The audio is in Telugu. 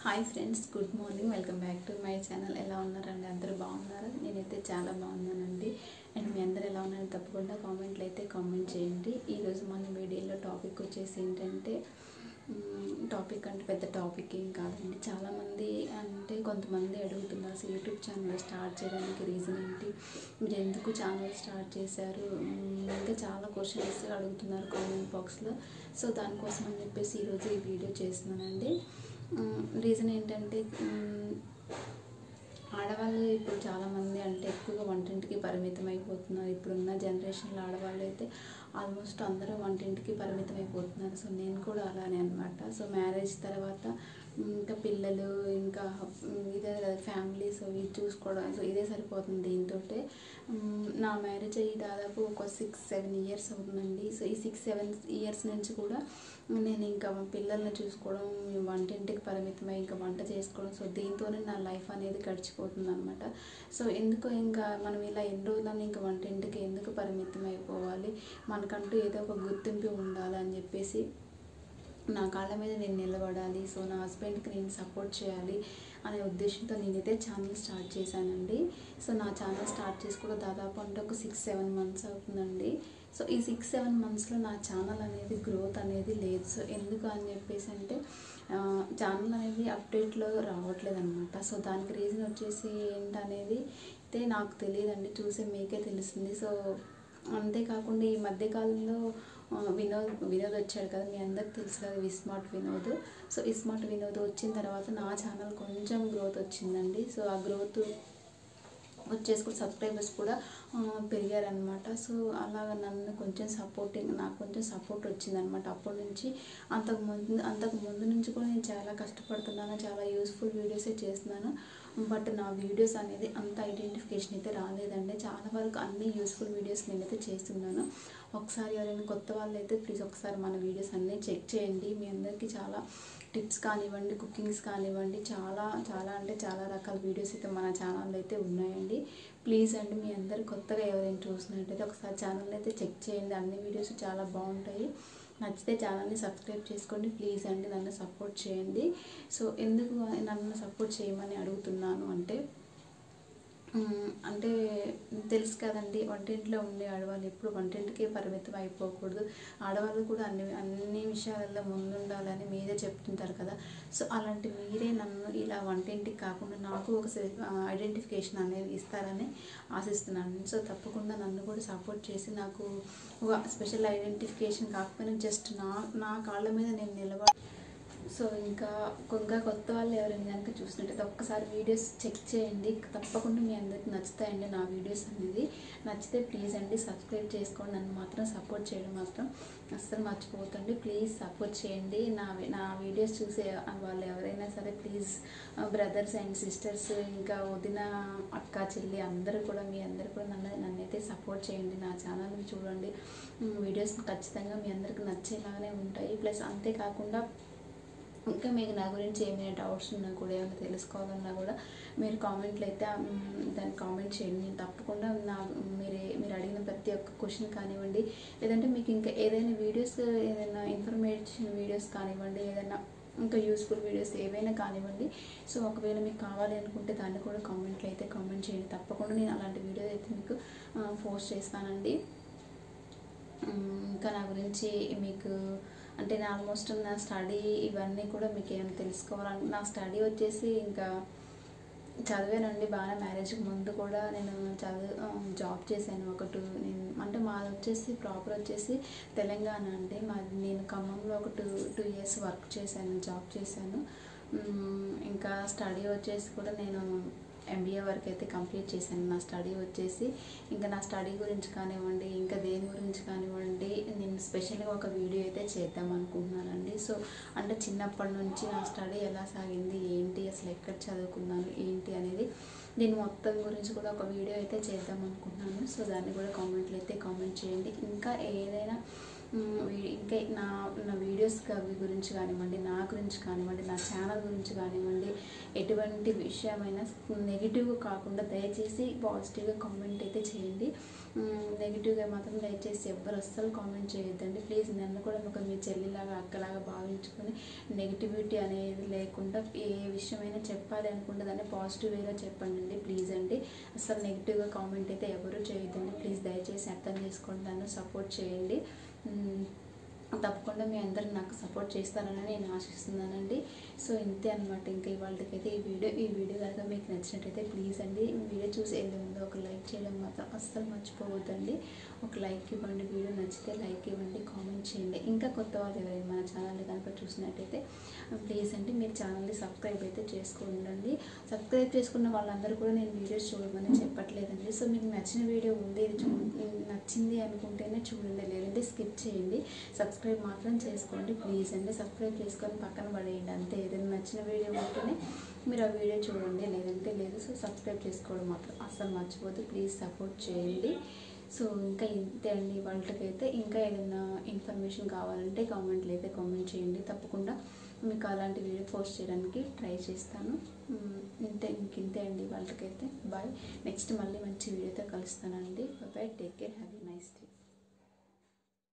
hi friends good morning welcome back to my channel ఎలా ఉన్నారండి అందరూ బాగున్నారా నేనైతే చాలా బాగున్నానండి అండ్ మీ అందరు ఎలా ఉన్నారో తప్పకుండా కామెంట్లు అయితే కామెంట్ చేయండి ఈరోజు మన వీడియోలో టాపిక్ వచ్చేసి ఏంటంటే టాపిక్ అంటే పెద్ద టాపిక్ ఏం కాదండి చాలామంది అంటే కొంతమంది అడుగుతున్నారు అసలు యూట్యూబ్ ఛానల్ స్టార్ట్ చేయడానికి రీజన్ ఏంటి మీరు ఎందుకు ఛానల్ స్టార్ట్ చేశారు మ్మ్, ఇంకా చాలా క్వశ్చన్స్ అడుగుతున్నారు కామెంట్ బాక్స్లో సో దానికోసం అని చెప్పేసి ఈరోజు ఈ వీడియో చేస్తున్నానండి రీజన్ ఏంటంటే మ్మ్, ఆడవాళ్ళు ఇప్పుడు చాలామంది అంటే ఎక్కువగా వంటింటికి పరిమితం అయిపోతున్నారు ఇప్పుడున్న జనరేషన్లో ఆడవాళ్ళు అయితే ఆల్మోస్ట్ అందరూ వంటింటికి పరిమితం అయిపోతున్నారు సో నేను కూడా అలానే అనమాట సో మ్యారేజ్ తర్వాత ఇంకా పిల్లలు ఇంకా ఉమ్, ఇదే కదా ఫ్యామిలీ సో ఇది చూసుకోవడం సో ఇదే సరిపోతుంది దీంతో నా మ్యారేజ్ అయ్యి దాదాపు ఒక సిక్స్ సెవెన్ ఇయర్స్ అవుతుందండి సో ఈ సిక్స్ సెవెన్ ఇయర్స్ నుంచి కూడా నేను ఇంకా పిల్లల్ని చూసుకోవడం వంటింటికి పరిమితమై ఇంకా వంట చేసుకోవడం సో దీంతోనే నా లైఫ్ అనేది గడిచిపోతుంది అనమాట సో ఎందుకు ఇంకా మనం ఇలా ఎన్ని రోజులని ఇంకా వంటింటికి ఎందుకు పరిమితం అయిపోవాలి మనకంటూ ఏదో ఒక గుర్తింపు ఉండాలి అని చెప్పేసి నా కాళ్ళ మీద నేను నిలబడాలి సో నా హస్బెండ్కి నేను సపోర్ట్ చేయాలి అనే ఉద్దేశంతో నేనైతే ఛానల్ స్టార్ట్ చేశానండి సో నా ఛానల్ స్టార్ట్ చేసి కూడా దాదాపు అంటే ఒక సిక్స్ సెవెన్ మంత్స్ అవుతుందండి సో ఈ సిక్స్ సెవెన్ మంత్స్లో నా ఛానల్ అనేది గ్రోత్ అనేది లేదు సో ఎందుకు అని చెప్పేసి అంటే ఛానల్ అనేది అప్డేట్లో రావట్లేదు అనమాట సో దానికి రీజన్ వచ్చేసి ఏంటనేది అయితే నాకు తెలియదండి చూసే మీకే తెలుస్తుంది సో అంతేకాకుండా ఈ మధ్యకాలంలో ఆ, వినోద్ వినోద్ వచ్చాడు కదా మీ అందరికి తెలుసు కదా iSmart Vinod so iSmart Vinod వచ్చిన తర్వాత నా ఛానల్ కొంచెం గ్రోత్ వచ్చిందండి సో ఆ గ్రోత్ వచ్చేసి కూడా సబ్స్క్రైబర్స్ కూడా ఆ, పెరిగారనమాట సో అలాగ నన్ను కొంచెం సపోర్టింగ్ నాకు కొంచెం సపోర్ట్ వచ్చిందనమాట అప్పటి నుంచి అంతకు ముందు అంతకు ముందు నుంచి కూడా నేను చాలా కష్టపడుతున్నాను చాలా యూస్ఫుల్ వీడియోసే చేస్తున్నాను బట్ నా వీడియోస్ అనేది అంత ఐడెంటిఫికేషన్ అయితే రాలేదండి చాలా వరకు అన్ని యూస్ఫుల్ వీడియోస్ నేనైతే చేస్తున్నాను ఒకసారి ఎవరైనా కొత్త వాళ్ళు అయితే ప్లీజ్ ఒకసారి మన వీడియోస్ అన్నీ చెక్ చేయండి మీ అందరికీ చాలా టిప్స్ కానివ్వండి కుకింగ్స్ కానివ్వండి చాలా చాలా అంటే చాలా రకాల వీడియోస్ అయితే మన ఛానల్లో అయితే ఉన్నాయండి ప్లీజ్ అండి మీ అందరు కొత్తగా ఎవరైనా చూసినట్టయితే ఒకసారి ఛానల్ అయితే చెక్ చేయండి అన్ని వీడియోస్ చాలా బాగుంటాయి నచ్చితే ఛానల్ని సబ్స్క్రైబ్ చేసుకోండి ప్లీజ్ అండి నన్ను సపోర్ట్ చేయండి సో ఎందుకు నన్ను సపోర్ట్ చేయమని అడుగుతున్నాను అంటే మ్మ్, అంటే తెలుసు కదండి వంటింట్లో ఉండే ఆడవాళ్ళు ఎప్పుడు వంటింటికే పరిమితం అయిపోకూడదు ఆడవాళ్ళు కూడా అన్ని అన్ని విషయాలలో ముందుండాలని మీరే చెప్తుంటారు కదా సో అలాంటి మీరే నన్ను ఇలా వంటింటికి కాకుండా నాకు ఒక ఐడెంటిఫికేషన్ అనేది ఇస్తారని ఆశిస్తున్నాను సో తప్పకుండా నన్ను కూడా సపోర్ట్ చేసి నాకు ఒక స్పెషల్ ఐడెంటిఫికేషన్ కాకపోయినా జస్ట్ నా నా కాళ్ళ మీద నేను నిలబడి సో ఇంకా ఇంకా కొత్త వాళ్ళు ఎవరైనా కనుక చూసినట్టయితే ఒక్కసారి వీడియోస్ చెక్ చేయండి తప్పకుండా మీ అందరికి నచ్చుతాయండి నా వీడియోస్ అనేది నచ్చితే ప్లీజ్ అండి సబ్స్క్రైబ్ చేసుకోండి నన్ను మాత్రం సపోర్ట్ చేయడం మాత్రం అస్సలు మర్చిపోతండి ప్లీజ్ సపోర్ట్ చేయండి నా నా వీడియోస్ చూసే వాళ్ళు ఎవరైనా సరే ప్లీజ్ బ్రదర్స్ అండ్ సిస్టర్స్ ఇంకా వదిన అక్క చెల్లి అందరూ కూడా మీ అందరూ కూడా నన్ను నన్నైతే సపోర్ట్ చేయండి నా ఛానల్ని చూడండి వీడియోస్ ఖచ్చితంగా మీ అందరికి నచ్చేలాగానే ఉంటాయి ప్లస్ అంతేకాకుండా ఇంకా మీకు నా గురించి ఏమైనా డౌట్స్ ఉన్నా కూడా ఏమైనా తెలుసుకోవాలన్నా కూడా మీరు కామెంట్లు అయితే మ్, దాన్ని కామెంట్ చేయండి నేను తప్పకుండా నా మీరు మీరు అడిగిన ప్రతి ఒక్క క్వశ్చన్ కానివ్వండి లేదంటే మీకు ఇంకా ఏదైనా వీడియోస్ ఏదైనా ఇన్ఫర్మేషన్ వీడియోస్ కానివ్వండి ఏదైనా ఇంకా యూస్ఫుల్ వీడియోస్ ఏవైనా కానివ్వండి సో ఒకవేళ మీకు కావాలి అనుకుంటే దాన్ని కూడా కామెంట్లు అయితే కామెంట్ చేయండి తప్పకుండా నేను అలాంటి వీడియో అయితే మీకు పోస్ట్ చేస్తానండి మ్, ఇంకా నా గురించి మీకు అంటే నేను ఆల్మోస్ట్ నా స్టడీ ఇవన్నీ కూడా మీకు ఏమైనా తెలుసుకోవాలని నా స్టడీ వచ్చేసి ఇంకా చదివానండి బాగా మ్యారేజ్కి ముందు కూడా నేను చదువు జాబ్ చేశాను ఒక టూ నేను అంటే మాది వచ్చేసి ప్రాపర్ వచ్చేసి తెలంగాణ అండి మాది నేను ఖమ్మంలో ఒక టూ టూ ఇయర్స్ వర్క్ చేశాను జాబ్ చేశాను మ్, ఇంకా స్టడీ వచ్చేసి కూడా నేను ఎంబీఏ వరకు అయితే కంప్లీట్ చేశాను నా స్టడీ వచ్చేసి ఇంకా నా స్టడీ గురించి కానివ్వండి ఇంకా దేని గురించి కానివ్వండి నేను స్పెషల్గా ఒక వీడియో అయితే చేద్దాం అనుకుంటున్నానండి సో అంటే చిన్నప్పటి నుంచి నా స్టడీ ఎలా సాగింది ఏంటి అసలు ఎక్కడ చదువుకున్నాను ఏంటి అనేది దీని మొత్తం గురించి కూడా ఒక వీడియో అయితే చేద్దాం అనుకుంటున్నాను సో దాన్ని కూడా కామెంట్లు అయితే కామెంట్ చేయండి ఇంకా ఏదైనా మ్, వీ- ఇంకా నా నా వీడియోస్ అవి గురించి కానివ్వండి నా గురించి కానివ్వండి నా ఛానల్ గురించి కానివ్వండి ఎటువంటి విషయమైనా నెగిటివ్ కాకుండా దయచేసి పాజిటివ్గా కామెంట్ అయితే చేయండి నెగిటివ్గా మాత్రం దయచేసి ఎవ్వరు అస్సలు కామెంట్ చేయొద్దండి ప్లీజ్ నన్ను కూడా ఒక మీ చెల్లిలాగా అక్కలాగా భావించుకొని నెగిటివిటీ అనేది లేకుండా ఏ విషయమైనా చెప్పాలి అనుకుంటే దాన్ని పాజిటివ్ వేగా చెప్పండి ప్లీజ్ అండి అసలు నెగిటివ్గా కామెంట్ అయితే ఎవరు చేయొద్దండి ప్లీజ్ దయచేసి అర్థం చేసుకోండి నన్ను సపోర్ట్ చేయండి మ్, తప్పకుండా మీ అందరూ నాకు సపోర్ట్ చేస్తారని నేను ఆశిస్తున్నానండి సో ఇంతే అనమాట ఇంకా ఇవాళకైతే ఈ వీడియో ఈ వీడియో కనుక మీకు నచ్చినట్టయితే ప్లీజ్ అండి ఈ వీడియో చూసి వెళ్ళే ముందు ఒక లైక్ చేయడం మాత్రం అస్సలు మర్చిపోవద్దండి ఒక లైక్ ఇవ్వండి వీడియో నచ్చితే లైక్ ఇవ్వండి కామెంట్ చేయండి ఇంకా కొత్త వాళ్ళు ఎవరైనా మన ఛానల్ని కనుక చూసినట్టయితే ప్లీజ్ అండి మీరు ఛానల్ని సబ్స్క్రైబ్ అయితే చేసుకోండి సబ్స్క్రైబ్ చేసుకున్న వాళ్ళందరూ కూడా నేను వీడియోస్ చూడమని చెప్పట్లేదండి సో మీకు నచ్చిన వీడియో ఉంది ఇది చూ నచ్చింది అనుకుంటేనే చూడండి లేదంటే స్కిప్ చేయండి సబ్స్క్రైబ్ మాత్రం చేసుకోండి ప్లీజ్ అండి సబ్స్క్రైబ్ చేసుకొని పక్కన పడేయండి అంతే ఏదైనా నచ్చిన వీడియో ఉంటేనే మీరు ఆ వీడియో చూడండి లేదంటే లేదు సో సబ్స్క్రైబ్ చేసుకోవడం మాత్రం అస్సలు మర్చిపోద్దు ప్లీజ్ సపోర్ట్ చేయండి సో ఇంకా ఇంతే అండి వాళ్ళకైతే ఇంకా ఏదైనా ఇన్ఫర్మేషన్ కావాలంటే కామెంట్లు అయితే కామెంట్ చేయండి తప్పకుండా మీకు అలాంటి వీడియో పోస్ట్ చేయడానికి ట్రై చేస్తాను మ్, ఇంతే ఇంక ఇంతే అండి వాళ్ళకైతే బాయ్ నెక్స్ట్ మళ్ళీ మంచి వీడియోతో కలుస్తానండి బాయ్ టేక్